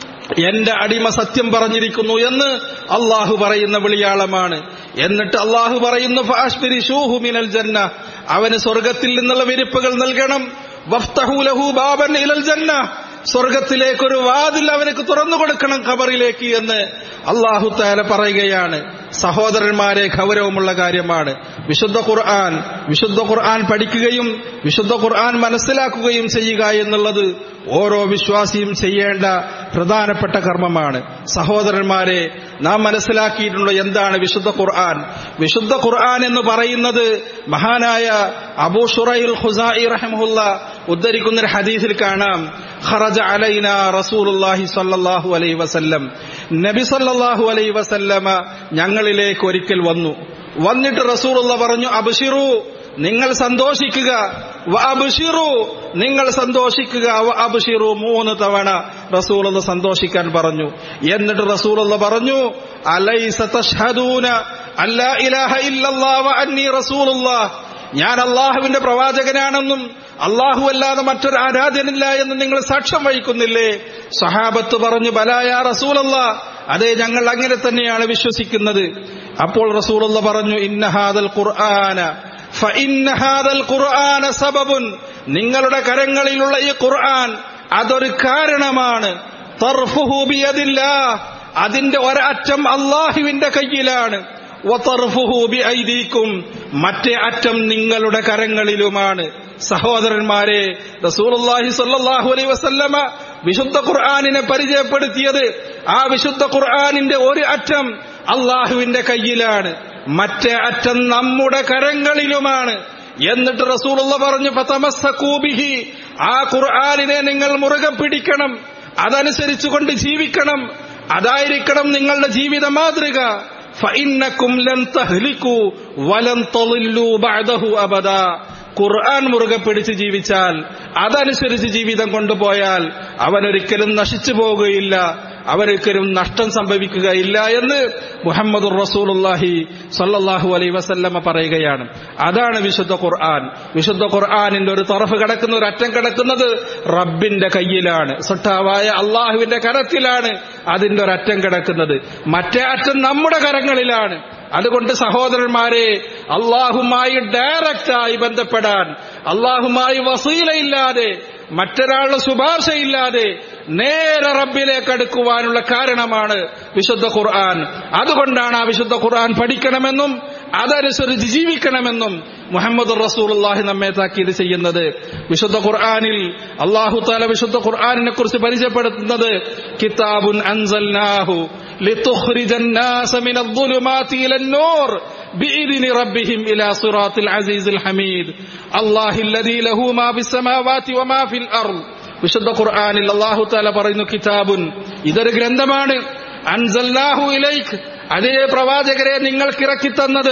എന്റെ അടിമ സത്യം പറഞ്ഞിരിക്കുന്നു എന്ന് അള്ളാഹു പറയുന്ന വിളിയാളമാണ് എന്നിട്ട് അള്ളാഹു പറയുന്നു ഫാഷ്ബിരി ഷൂഹു മിനൽ ജന്ന അവന് സ്വർഗത്തിൽ നിന്നുള്ള വിരിപ്പുകൾ നൽകണം വഫ്തഹു ലഹു ബാബൻ ഇലൽ ജന്ന സ്വർഗത്തിലേക്കൊരു വാതിൽ അവനക്ക് തുറന്നു കൊടുക്കണം ഖബറിലേക്ക് എന്ന് അള്ളാഹു താല പറയുകയാണ് സഹോദരന്മാരെ ഗൗരവമുള്ള കാര്യമാണ് വിശുദ്ധ ഖുർആൻ വിശുദ്ധ ഖുർആൻ പഠിക്കുകയും വിശുദ്ധ ഖുർആൻ മനസ്സിലാക്കുകയും ചെയ്യുക എന്നുള്ളത് ഓരോ വിശ്വാസിയും ചെയ്യേണ്ട പ്രധാനപ്പെട്ട കർമ്മമാണ് സഹോദരന്മാരെ നാം മനസ്സിലാക്കിയിട്ടുള്ള എന്താണ് വിശുദ്ധ ഖുർആൻ വിശുദ്ധ ഖുർആൻ എന്ന് പറയുന്നത് മഹാനായ അബൂ ഷുറൈൽ ഖുസായി റഹമുല്ല ഉദ്ധരിക്കുന്ന ഒരു ഹദീസിൽ കാണാം ഖറജ അലൈന റസൂലുള്ളാഹി സ്വല്ലല്ലാഹു അലൈഹി വസല്ലം നബി സല്ലല്ലാഹു അലൈഹി വസല്ലമ ഞങ്ങളിലേക്ക് ഒരിക്കൽ വന്നു വന്നിട്ട് റസൂലുള്ള പറഞ്ഞു അബ്ശിറു നിങ്ങൾ സന്തോഷിക്കുക വ അബ്ശിറു നിങ്ങൾ സന്തോഷിക്കുക വ അബ്ശിറു മൂന്ന് തവണ റസൂലുള്ള സന്തോഷിക്കാൻ പറഞ്ഞു എന്നിട്ട് റസൂലുള്ള പറഞ്ഞു അലൈസ തഷ്ഹദൂന അല്ലാ ഇലാഹ ഇല്ലല്ലാഹ് വ അന്നി റസൂലുള്ളാഹ് ഞാൻ അള്ളാഹുവിന്റെ പ്രവാചകനാണെന്നും അള്ളാഹു അല്ലാതെ മറ്റൊരു ആരാധനില്ല എന്ന് നിങ്ങൾ സാക്ഷ്യം വഹിക്കുന്നില്ലേ സഹാബത്ത് പറഞ്ഞു ബലായ റസൂലല്ല അതെ ഞങ്ങൾ അങ്ങനെ തന്നെയാണ് വിശ്വസിക്കുന്നത് അപ്പോൾ റസൂലുള്ള പറഞ്ഞു ഇന്നഹാദൽ ഖുർആന ഫഇന്നഹാദൽ ഖുർആന സബബുൻ നിങ്ങളുടെ കരങ്ങളിലുള്ള ഈ ഖുർആൻ അതൊരു കാരണമാണ് തർഫുഹു ബിയദില്ലാഹ് അതിന്റെ ഒരറ്റം അള്ളാഹുവിന്റെ കയ്യിലാണ് വതർഫുഹു ബിഐദീക്കും മറ്റേ അറ്റം നിങ്ങളുടെ കരങ്ങളിലുമാണ് സഹോദരന്മാരെ റസൂലുള്ളാഹി സ്വല്ലല്ലാഹു അലൈഹി വസല്ലമ വിശുദ്ധ ഖുർആനിനെ പരിചയപ്പെടുത്തിയത് ആ വിശുദ്ധ ഖുർആനിന്റെ ഒരു അറ്റം അള്ളാഹുവിന്റെ കയ്യിലാണ് മറ്റേ അറ്റം നമ്മുടെ കരങ്ങളിലുമാണ് എന്നിട്ട് റസൂലുള്ള പറഞ്ഞു ഫതമസ്സകൂബിഹി ആ ഖുർആനിനെ നിങ്ങൾ മുറുകെ പിടിക്കണം അതനുസരിച്ചുകൊണ്ട് ജീവിക്കണം അതായിരിക്കണം നിങ്ങളുടെ ജീവിത മാതൃക ഫഇന്നക്കും ലൻ തഹ്ലികു വലൻ തളില്ലു ബഅദഹു അബദാ ഖുർആൻ മുറുകെ പിടിച്ച് ജീവിച്ചാൽ അതനുസരിച്ച് ജീവിതം കൊണ്ടുപോയാൽ അവൻ ഒരിക്കലും നശിച്ചു പോകുകയില്ല അവരൊരിക്കലും നഷ്ടം സംഭവിക്കുകയില്ല എന്ന് മുഹമ്മദ് റസൂലുല്ലാഹി സല്ലല്ലാഹു അലൈ വസല്ലമ പറയുകയാണ് അതാണ് വിശുദ്ധ ഖുർആൻ വിശുദ്ധ ഖുർആനിന്റെ ഒരു തറഫ് കിടക്കുന്ന ഒരു അറ്റം കിടക്കുന്നത് റബ്ബിന്റെ കയ്യിലാണ് സട്ടാവായ അള്ളാഹുവിന്റെ കരത്തിലാണ് അതിന്റെ ഒരു അറ്റം കിടക്കുന്നത് മറ്റേ അറ്റം നമ്മുടെ കരങ്ങളിലാണ് അതുകൊണ്ട് സഹോദരന്മാരെ അള്ളാഹുമായി ഡയറക്റ്റായി ബന്ധപ്പെടാൻ അള്ളാഹുമായി വസീലയില്ലാതെ മറ്റൊരാളുടെ ശുപാർശയില്ലാതെ നേരെ റബ്ബിലേക്ക് അടുക്കുവാനുള്ള കാരണമാണ് വിശുദ്ധ ഖുർആൻ അതുകൊണ്ടാണ് ആ വിശുദ്ധ ഖുർആൻ പഠിക്കണമെന്നും അതനുസരിച്ച് ജീവിക്കണമെന്നും മുഹമ്മദ് റസൂലുള്ളാഹി നമ്മെ താക്കീത് ചെയ്യുന്നത് വിശുദ്ധ ഖുർആനിൽ അള്ളാഹു താല വിശുദ്ധ ഖുർആനിനെ കുറിച്ച് പരിചയപ്പെടുത്തുന്നത് കിതാബുൻ അൻസൽനാഹു لتخرج الناس من الظلمات إلى النور بإذن ربهم إلى صراط العزيز الحميد الله الذي له ما في السماوات وما في الأرض വിശുദ്ധ ഖുർആനിൽ അള്ളാഹു താല പറയുന്നു കിതാബുൻ ഇതൊരു ഗ്രന്ഥമാണ് അൻസല്ലാഹു ഇലൈക്ക് അതേ പ്രവാചകരെ നിങ്ങൾക്ക് ഇറക്കി തന്നത്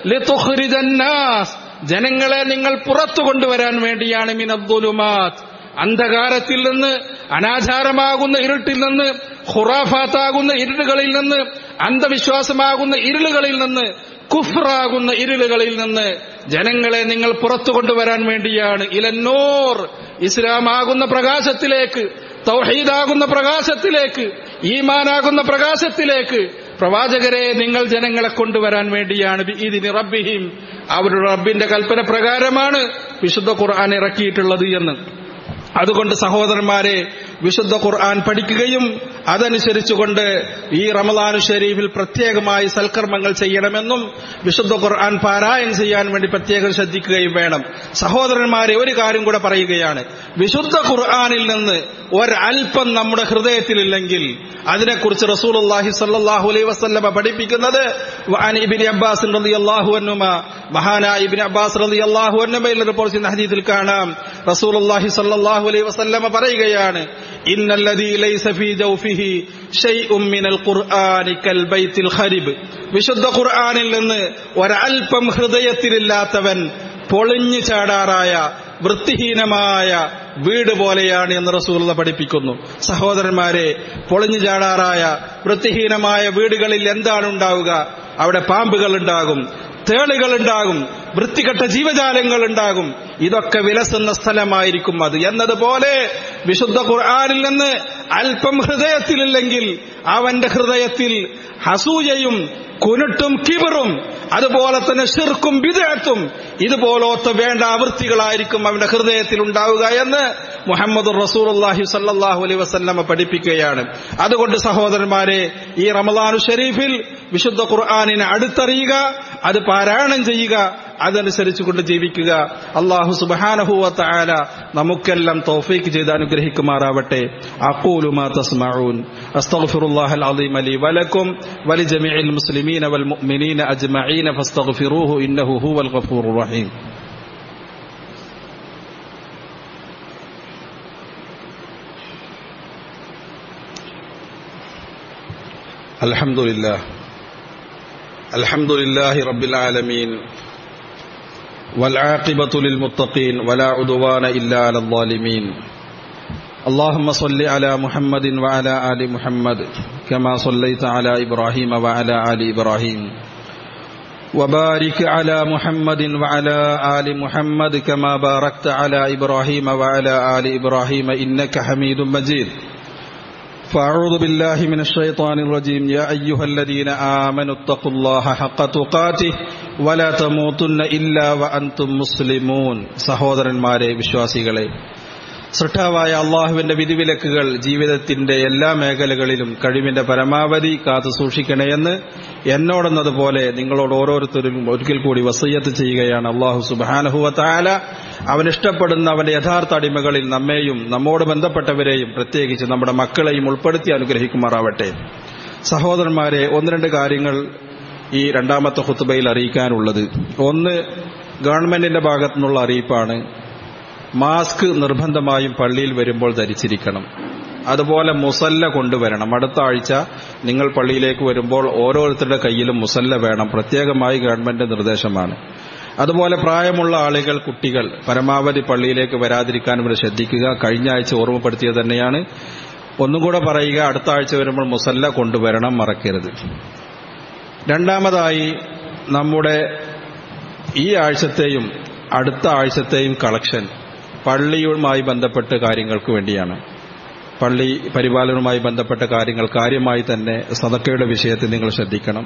ലിതുഖ്രിജന്നാസ് ജനങ്ങളെ നിങ്ങൾ പുറത്തു കൊണ്ടുവരാൻ വേണ്ടിയാണ് മിനദ്ദുലുമാത്ത് അന്ധകാരത്തിൽ നിന്ന് അനാചാരമാകുന്ന ഇരുട്ടിൽ നിന്ന് ഖുറാഫാത്താകുന്ന ഇരുളുകളിൽ നിന്ന് അന്ധവിശ്വാസമാകുന്ന ഇരുളുകളിൽ നിന്ന് കുഫ്റാകുന്ന ഇരുളുകളിൽ നിന്ന് ജനങ്ങളെ നിങ്ങൾ പുറത്തു കൊണ്ടുവരാൻ വേണ്ടിയാണ് ഇലന്നൂർ ഇസ്ലാമാകുന്ന പ്രകാശത്തിലേക്ക് തൗഹീദാകുന്ന പ്രകാശത്തിലേക്ക് ഈമാനാകുന്ന പ്രകാശത്തിലേക്ക് പ്രവാചകരെ നിങ്ങൾ ജനങ്ങളെ കൊണ്ടുവരാൻ വേണ്ടിയാണ് ഇതിന് റബ്ബിഹിം അവരുടെ റബ്ബിന്റെ കൽപ്പന പ്രകാരമാണ് വിശുദ്ധ ഖുർആൻ ഇറക്കിയിട്ടുള്ളത് എന്ന് അതുകൊണ്ട് സഹോദരന്മാരെ വിശുദ്ധ ഖുർആൻ പഠിക്കുകയും അതനുസരിച്ചുകൊണ്ട് ഈ റമദാനു ഷരീഫിൽ പ്രത്യേകമായി സൽക്കർമ്മങ്ങൾ ചെയ്യണമെന്നും വിശുദ്ധ ഖുർആൻ പാരായണം ചെയ്യാൻ വേണ്ടി പ്രത്യേകം ശ്രദ്ധിക്കുകയും വേണം സഹോദരന്മാരെ ഒരു കാര്യം കൂടെ പറയുകയാണ് വിശുദ്ധ ഖുർആനിൽ നിന്ന് ഒരൽപ്പം നമ്മുടെ ഹൃദയത്തിലില്ലെങ്കിൽ അതിനെക്കുറിച്ച് റസൂലുള്ളാഹി സ്വല്ലല്ലാഹു അലൈഹി വസല്ലമ പഠിപ്പിക്കുന്നത് വഅൻ ഇബ്നു അബ്ബാസ് റളിയല്ലാഹു അൻഹുമ മഹാനായ ഇബ്നു അബ്ബാസ് റളിയല്ലാഹു അൻഹുമയിൽ റിപ്പോർട്ട് ചെയ്യുന്ന ഹദീസിൽ കാണാം റസൂലുള്ളാഹി സ്വല്ലല്ലാഹു അലൈഹി വസല്ലമ പറയുകയാണ് ഇന്നല്ലദീ ലൈസ ഫീ ജൗഫിഹി ഷൈഉം മിനൽ ഖുർആനി കൽ ബൈത്തിൽ ഖരിബ് വിശുദ്ധ ഖുർആനിൽ നിന്ന് ഒരൽപ്പം ഹൃദയത്തിലില്ലാത്തവൻ പൊളിഞ്ഞു ചാടാറായ വൃത്തിഹീനമായ വീട് പോലെയാണ് എന്ന് റസൂല പഠിപ്പിക്കുന്നു സഹോദരന്മാരെ പൊളിഞ്ഞു ചാടാറായ വൃത്തിഹീനമായ വീടുകളിൽ എന്താണ് ഉണ്ടാവുക അവിടെ പാമ്പുകൾ ഉണ്ടാകും തേളുകൾ ഉണ്ടാകും വൃത്തികെട്ട ജീവജാലങ്ങൾ ഉണ്ടാകും ഇതൊക്കെ വിലസുന്ന സ്ഥലമായിരിക്കും അത് എന്നതുപോലെ വിശുദ്ധ ഖുർആാനിൽ നിന്ന് അല്പം ഹൃദയത്തിലില്ലെങ്കിൽ അവന്റെ ഹൃദയത്തിൽ ഹസൂയയും കുനുട്ടും കിബറും അതുപോലെ തന്നെ ഷിർക്കും വിദേഹത്തും ഇതുപോലത്തെ വേണ്ട ആവൃത്തികളായിരിക്കും അവന്റെ ഹൃദയത്തിൽ ഉണ്ടാവുക എന്ന് മുഹമ്മദ് റസൂർഹി സല്ലാഹു അലൈ വസല്ലമ പഠിപ്പിക്കുകയാണ് അതുകൊണ്ട് സഹോദരന്മാരെ ഈ റമദാനു ഷരീഫിൽ വിശുദ്ധ ഖുർആാനിനെ അടുത്തറിയുക അത് പാരായണം ചെയ്യുക അതനുസരിച്ചുകൊണ്ട് ജീവിക്കുക അള്ളാഹു സുബാനഹുവത്ത ആല നമുക്കെല്ലാം തൗഫീക്ക് ചെയ്ത് അനുഗ്രഹിക്കുമാറാവട്ടെ അക്കൂലുമാ തസ്മഊൻ അസ്തഗ്ഫിറുല്ലാഹൽ അലീം അലി വലക്കും വലി ജമീഇൽ മുസ്ലിമീന വൽ മുഅ്മിനീന അജ്മഈന ഫസ്തഗ്ഫിറൂഹു ഇന്നഹു ഹുവൽ ഗഫൂറുർ റഹീം الحمد لله الحمد لله رب العالمين والعاقبة للمتقين ولا عدوان إلا على الظالمين اللهم صل على محمد وعلى آل محمد كما صليت على إبراهيم وعلى آل إبراهيم وبارك على محمد وعلى آل محمد كما باركت على إبراهيم وعلى آل إبراهيم إنك حميد مجيد فأعوذ بالله من الشيطان الرجيم يا أيها الذين آمنوا اتقوا الله حق تقاته ولا تموتن إلا وأنتم مسلمون സഹോദരന്മാരെ വിശ്വാസികളെ സൃഷ്ടാവായ അള്ളാഹുവിന്റെ വിധിവിലക്കുകൾ ജീവിതത്തിന്റെ എല്ലാ മേഖലകളിലും കഴിവിന്റെ പരമാവധി കാത്തു സൂക്ഷിക്കണമെന്ന് എന്നോടെന്നതുപോലെ നിങ്ങളോട് ഓരോരുത്തരും ഒരിക്കൽ കൂടി വസയ്യത്ത് ചെയ്യുകയാണ് അള്ളാഹു സുബാനഹുവത്താല അവൻ ഇഷ്ടപ്പെടുന്ന അവന്റെ യഥാർത്ഥ അടിമകളിൽ നമ്മെയും നമ്മോട് ബന്ധപ്പെട്ടവരെയും പ്രത്യേകിച്ച് നമ്മുടെ മക്കളെയും ഉൾപ്പെടുത്തി അനുഗ്രഹിക്കുമാറാവട്ടെ സഹോദരന്മാരെ ഒന്ന് രണ്ട് കാര്യങ്ങൾ ഈ രണ്ടാമത്തെ ഹുത്തുബയിൽ അറിയിക്കാനുള്ളത് ഒന്ന് ഗവൺമെന്റിന്റെ ഭാഗത്തുനിന്നുള്ള അറിയിപ്പാണ് മാസ്ക് നിർബന്ധമായും പള്ളിയിൽ വരുമ്പോൾ ധരിച്ചിരിക്കണം അതുപോലെ മുസല്ല കൊണ്ടുവരണം അടുത്ത ആഴ്ച നിങ്ങൾ പള്ളിയിലേക്ക് വരുമ്പോൾ ഓരോരുത്തരുടെ കയ്യിലും മുസല്ല വേണം പ്രത്യേകമായി ഗവൺമെന്റ് നിർദ്ദേശമാണ് അതുപോലെ പ്രായമുള്ള ആളുകൾ കുട്ടികൾ പരമാവധി പള്ളിയിലേക്ക് വരാതിരിക്കാൻ ഇവിടെ ശ്രദ്ധിക്കുക കഴിഞ്ഞ ആഴ്ച ഓർമ്മപ്പെടുത്തിയത് തന്നെയാണ് ഒന്നും കൂടെ പറയുക അടുത്ത ആഴ്ച വരുമ്പോൾ മുസല്ല കൊണ്ടുവരണം മറക്കരുത് രണ്ടാമതായി നമ്മുടെ ഈ ആഴ്ചത്തെയും അടുത്ത ആഴ്ചത്തെയും കളക്ഷൻ പള്ളിയുമായി ബന്ധപ്പെട്ട കാര്യങ്ങൾക്ക് വേണ്ടിയാണ് പള്ളി പരിപാലനവുമായി ബന്ധപ്പെട്ട കാര്യങ്ങൾ കാര്യമായി തന്നെ സതക്കയുടെ വിഷയത്തിൽ നിങ്ങൾ ശ്രദ്ധിക്കണം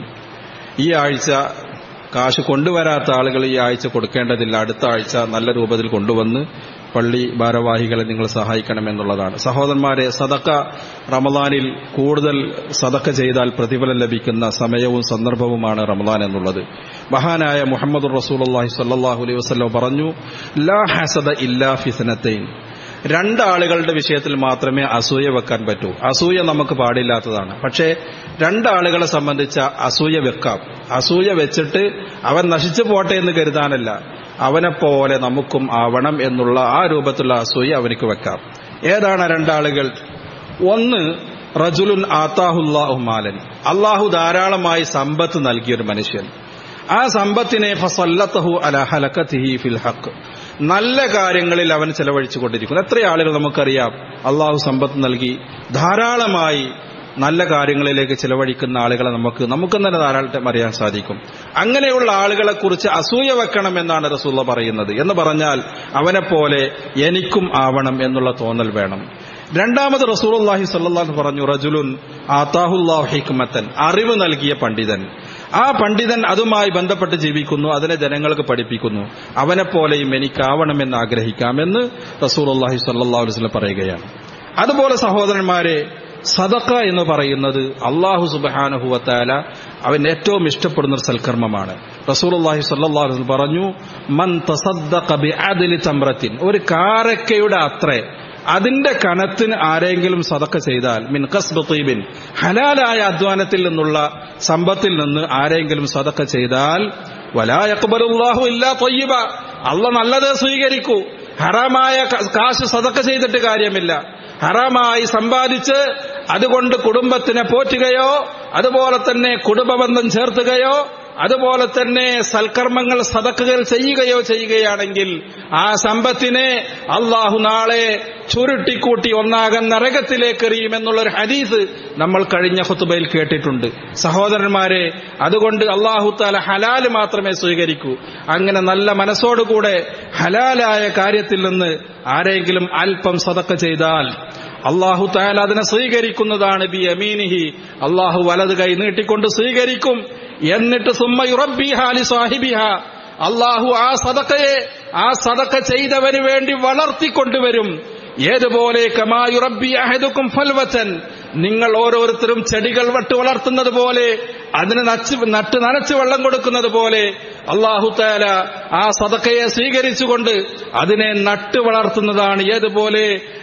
ഈ ആഴ്ച കാശ് കൊണ്ടുവരാത്ത ആളുകൾ ഈ ആഴ്ച കൊടുക്കേണ്ടതില്ല അടുത്ത ആഴ്ച നല്ല രൂപത്തിൽ കൊണ്ടുവന്ന് പള്ളി ഭാരവാഹികളെ നിങ്ങൾ സഹായിക്കണമെന്നുള്ളതാണ് സഹോദരന്മാരെ സദക്ക റമദാനിൽ കൂടുതൽ സദക്ക ചെയ്താൽ പ്രതിഫലം ലഭിക്കുന്ന സമയവും സന്ദർഭവുമാണ് റമദാൻ എന്നുള്ളത് മഹാനായ മുഹമ്മദ് റസൂലി സല്ലാഹു അലൈഹി വസ്ലം പറഞ്ഞു ലാ ഹസദ ഇല്ലാ ഫിസനത്തൈൻ രണ്ടാളുകളുടെ വിഷയത്തിൽ മാത്രമേ അസൂയ വെക്കാൻ പറ്റൂ അസൂയ നമുക്ക് പാടില്ലാത്തതാണ് പക്ഷേ രണ്ടാളുകളെ സംബന്ധിച്ച അസൂയ വെക്കാം അസൂയ വെച്ചിട്ട് അവൻ നശിച്ചു പോട്ടെ എന്ന് കരുതാനല്ല അവനെപ്പോലെ നമുക്കും ആവണം എന്നുള്ള ആ രൂപത്തിലുള്ള അസൂയ അവനിക്ക് വെക്കാം ഏതാണ് ആ രണ്ടാളുകൾ ഒന്ന് റജുലുൻ ആത്താഹുല്ലാഹു മാലൻ അള്ളാഹു ധാരാളമായി സമ്പത്ത് നൽകിയൊരു മനുഷ്യൻ ആ സമ്പത്തിനെ ഫസല്ലത്തഹു അല ഹലക്കത്തിഹി ഫിൽ ഹക്ക് നല്ല കാര്യങ്ങളിൽ അവൻ ചെലവഴിച്ചു കൊണ്ടിരിക്കുന്നു എത്ര ആളുകൾ നമുക്കറിയാം അള്ളാഹു സമ്പത്ത് നൽകി ധാരാളമായി നല്ല കാര്യങ്ങളിലേക്ക് ചിലവഴിക്കുന്ന ആളുകളെ നമുക്ക് നമുക്ക് തന്നെ ധാരാളം അറിയാൻ സാധിക്കും അങ്ങനെയുള്ള ആളുകളെ കുറിച്ച് അസൂയ വെക്കണം എന്നാണ് റസൂള്ള പറയുന്നത് എന്ന് പറഞ്ഞാൽ അവനെ പോലെ എനിക്കും ആവണം എന്നുള്ള തോന്നൽ വേണം രണ്ടാമത് റസൂലുള്ളാഹി സ്വല്ലല്ലാഹു പറഞ്ഞു റജുലുൻ ആതാഹുല്ലാഹു ഹിക്മത്തൻ അറിവ് നൽകിയ പണ്ഡിതൻ ആ പണ്ഡിതൻ അതുമായി ബന്ധപ്പെട്ട് ജീവിക്കുന്നു അതിനെ ജനങ്ങൾക്ക് പഠിപ്പിക്കുന്നു അവനെപ്പോലെയും എനിക്കാവണമെന്ന് ആഗ്രഹിക്കാമെന്ന് റസൂലുള്ളാഹി സ്വല്ലല്ലാഹു അലൈഹി വസല്ലം പറയുകയാണ് അതുപോലെ സഹോദരന്മാരെ സദക്ക എന്ന് പറയുന്നത് അള്ളാഹു സുബാനുഹുവത്താല അവൻ ഏറ്റവും ഇഷ്ടപ്പെടുന്ന ഒരു സൽക്കർമ്മമാണ് റസൂലുള്ളാഹി സ്വല്ലല്ലാഹു അലൈഹി വസല്ലം പറഞ്ഞു മൻ തസദ്ദഖ ബിഅദ്ലി തംറത്തിൻ ഒരു കാരക്കയുടെ അത്രേ അതിന്റെ കനത്തിന് ആരെങ്കിലും സതക്ക ചെയ്താൽ മിൻ കസ്ബ് തീബിൻ ഹലാലായ അധ്വാനത്തിൽ നിന്നുള്ള സമ്പത്തിൽ നിന്ന് ആരെങ്കിലും സതക്ക ചെയ്താൽ വലായക്ബലുല്ലാഹു ഇല്ലാ തൊയ്യബ അള്ള നല്ലത് സ്വീകരിക്കൂ ഹറാമായ കാശ് സതക്ക ചെയ്തിട്ട് കാര്യമില്ല ഹറാമായി സമ്പാദിച്ച് അതുകൊണ്ട് കുടുംബത്തിനെ പോറ്റുകയോ അതുപോലെ തന്നെ കുടുംബബന്ധം ചേർത്തുകയോ അതുപോലെ തന്നെ സൽക്കർമ്മങ്ങൾ സതക്കുകൾ ചെയ്യുകയോ ചെയ്യുകയാണെങ്കിൽ ആ സമ്പത്തിനെ അള്ളാഹു നാളെ ചുരുട്ടിക്കൂട്ടി ഒന്നാകൻ നരകത്തിലേക്ക് എറിയുമെന്നുള്ളൊരു ഹദീസ് നമ്മൾ കഴിഞ്ഞ ഹുത്തുബയിൽ കേട്ടിട്ടുണ്ട് സഹോദരന്മാരെ അതുകൊണ്ട് അള്ളാഹു താല ഹലാല് മാത്രമേ സ്വീകരിക്കൂ അങ്ങനെ നല്ല മനസ്സോടുകൂടെ ഹലാലായ കാര്യത്തിൽ നിന്ന് ആരെങ്കിലും അല്പം സതക്ക ചെയ്താൽ അള്ളാഹു താല അതിനെ സ്വീകരിക്കുന്നതാണ് ബി അമീനിഹി അള്ളാഹു വലത് കൈ നീട്ടിക്കൊണ്ട് സ്വീകരിക്കും എന്നിട്ട് സുമ്മയുറബിഹാലി സാഹിബിഹ അള്ളാഹു ആ സദക്കയെ ആ സദക്ക ചെയ്തവന് വേണ്ടി വളർത്തിക്കൊണ്ടുവരും ഏതുപോലെ കമായുറബി അഹദുക്കും ഫൽവച്ചൻ നിങ്ങൾ ഓരോരുത്തരും ചെടികൾ വട്ട് വളർത്തുന്നത് പോലെ അതിന് നച്ച് നട്ട് നനച്ച് വെള്ളം കൊടുക്കുന്നത് പോലെ അള്ളാഹു താല ആ സദക്കയെ സ്വീകരിച്ചുകൊണ്ട് അതിനെ നട്ട് വളർത്തുന്നതാണ് ഏതുപോലെ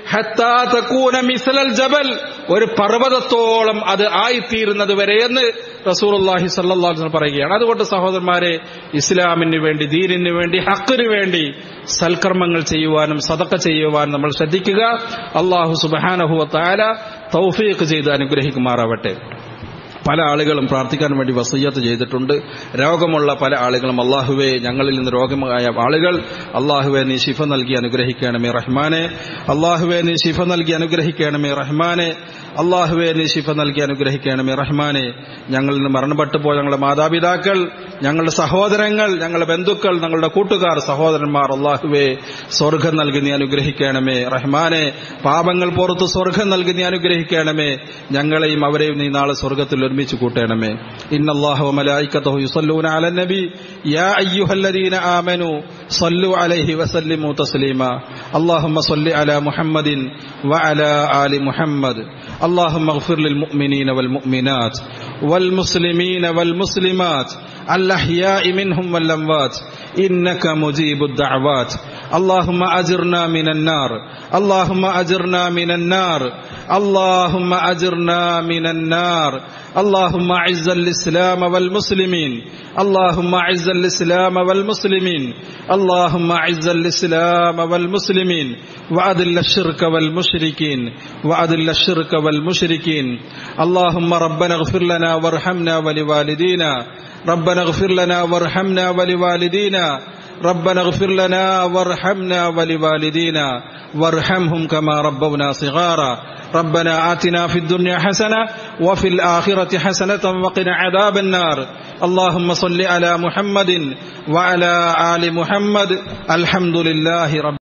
മിസലൽ ജബൽ ഒരു പർവ്വതത്തോളം അത് ആയിത്തീരുന്നത് വരെ എന്ന് റസൂർല്ലാഹി സല്ലാഹു പറയുകയാണ് അതുകൊണ്ട് സഹോദരന്മാരെ ഇസ്ലാമിന് വേണ്ടി ദീനിന് വേണ്ടി ഹക്കിന് വേണ്ടി സൽക്കർമ്മങ്ങൾ ചെയ്യുവാനും സതക്ക ചെയ്യുവാനും നമ്മൾ ശ്രദ്ധിക്കുക അള്ളാഹു സുബാനഹുവ താല തൗഫീഖ് ചെയ്ത് അനുഗ്രഹിക്കുമാറാവട്ടെ പല ആളുകളും പ്രാർത്ഥിക്കാൻ വേണ്ടി വസയ്യത്ത് ചെയ്തിട്ടുണ്ട് രോഗമുള്ള പല ആളുകളും അള്ളാഹുവെ ഞങ്ങളിൽ നിന്ന് രോഗമായ ആളുകൾ അള്ളാഹുവെ നീ ശിഫ നൽകി അനുഗ്രഹിക്കണമേ റഹ്മാനെ അള്ളാഹുവെ നീ ശിഫ നൽകി അനുഗ്രഹിക്കണമേ റഹ്മാനെ അള്ളാഹുവെ നീ ശിഫ നൽകി അനുഗ്രഹിക്കണമേ റഹ്മാനെ ഞങ്ങളിൽ നിന്ന് മരണപ്പെട്ടു പോയ ഞങ്ങളുടെ മാതാപിതാക്കൾ ഞങ്ങളുടെ സഹോദരങ്ങൾ ഞങ്ങളുടെ ബന്ധുക്കൾ ഞങ്ങളുടെ കൂട്ടുകാർ സഹോദരന്മാർ അള്ളാഹുവെ സ്വർഗം നൽകി നീ അനുഗ്രഹിക്കണമേ റഹ്മാനെ പാപങ്ങൾ പുറത്ത് സ്വർഗം നൽകി നീ അനുഗ്രഹിക്കണമേ ഞങ്ങളെയും അവരെയും നീ നാളെ സ്വർഗത്തിൽ ഒരുമിച്ച് കൂട്ടണമേ ഇന്നല്ലാഹു മലായിക്കത്തഹു യുസല്ലൂന അല നബി യാ അയ്യുഹല്ലദീന ആമനു صلوا عليه وسلموا تسليما اللهم صل على محمد وعلى آل محمد اللهم اغفر للمؤمنين والمؤمنات والمسلمين والمسلمات الأحياء منهم والأموات إنك مجيب الدعوات اللهم أجرنا من النار اللهم أجرنا من النار اللهم أجرنا من النار اللهم أعز الإسلام والمسلمين اللهم أعز الإسلام والمسلمين اللهم أعز الإسلام والمسلمين وأذل الشرك والمشركين وأذل الشرك والمشركين اللهم ربنا اغفر لنا وارحمنا ولوالدينا ربنا اغفر لنا وارحمنا ولوالدينا ربنا اغفر لنا وارحمنا ولوالدينا وارحمهم كما ربونا صغارا ربنا آتنا في الدنيا حسنة وفي الآخرة حسنة وقنا عذاب النار اللهم صل على محمد وعلى آل محمد الحمد لله رب